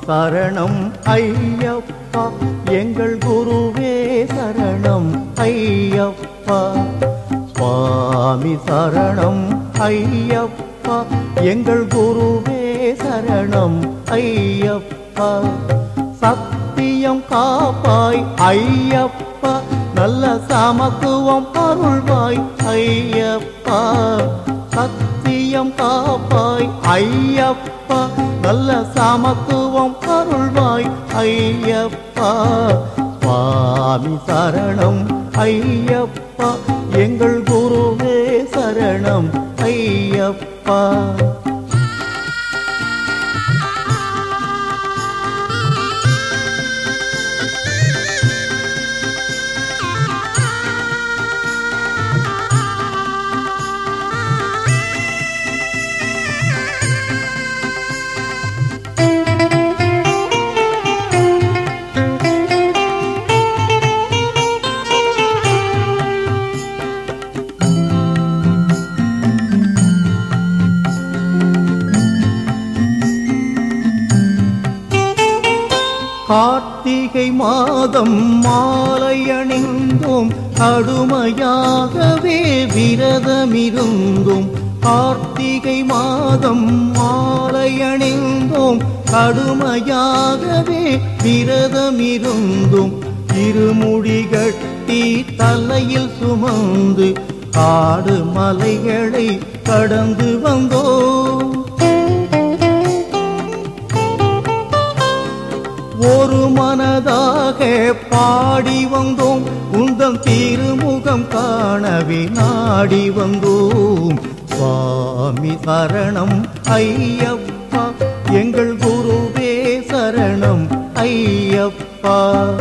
சரணம் ஐயப்பா எங்கள் குருவே சரணம் ஐயப்பா சுவாமி சரணம் ஐயப்பா எங்கள் குருவே சரணம் ஐயப்பா சத்தியம் காப்பாய் ஐயப்பா நல்ல சமத்துவம் அருள்வாய் ஐயப்பா சத்தியம் காப்பாய் ஐயப்பா நல்ல சமத்துவம் அருள்வாய் ஐயப்பா சுவாமி சரணம் ஐயப்பா எங்கள் குருவே சரணம் ஐயப்பா கார்த்திகை மாதம் மாலை அணிந்தோம் கடுமையாகவே விரதமிருந்தோம் கார்த்திகை மாதம் மாலை அணிந்தோம் கடுமையாகவே விரதமிருந்தோம் இருமுடி கட்டி தலையில் சுமந்து காடு மலைகளை கடந்து வந்தோம் ஒரு மனதாக பாடி வந்தோம் உந்தம் திருமுகம் காணவே நாடி வந்தோம் சுவாமி சரணம் ஐயப்பா எங்கள் குருவே சரணம் ஐயப்பா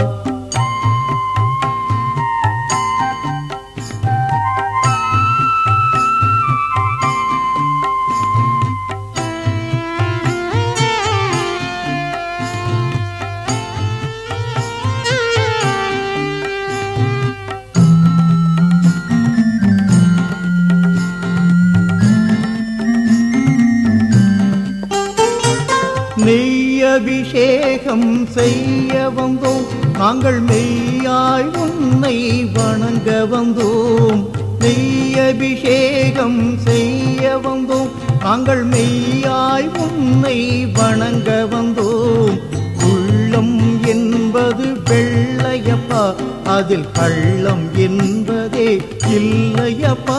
நெய் அபிஷேகம் செய்ய வந்தோம் நாங்கள் மெய்யாய் உன்னை வணங்க வந்தோம் நெய் அபிஷேகம் செய்ய வந்தோம் நாங்கள் மெய்யாய் உன்னை வணங்க வந்தோம் உள்ளம் என்பது வெள்ளையப்பா அதில் கள்ளம் என்பதே இல்லையப்பா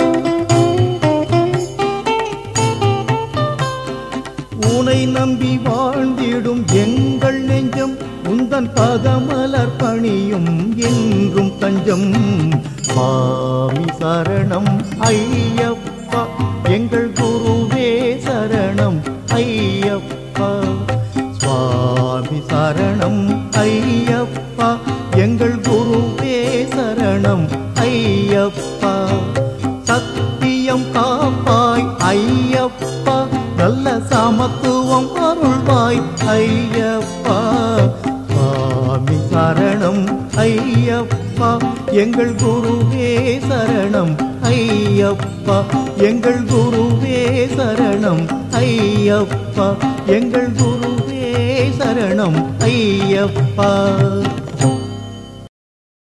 உனை நம்பி வாழ்ந்திடும் எங்கள் நெஞ்சம் உந்தன் பதமலர் பணியும் என்றும் தஞ்சம் சுவாமி சரணம் ஐயப்பா எங்கள் குருவே சரணம் ஐயப்பா சுவாமி சரணம் ஐயப்பா எங்கள் குருவே சரணம் ஐயப்பா சத்தியம் காப்பாய் ஐயப்பா நல்ல சமத்துவம் அருள்வாய் ஐயப்பா சுவாமி சரணம் ஐயப்பா எங்கள் குருவே சரணம் ஐயப்பா எங்கள் குருவே சரணம் ஐயப்பா எங்கள் குருவே சரணம் ஐயப்பா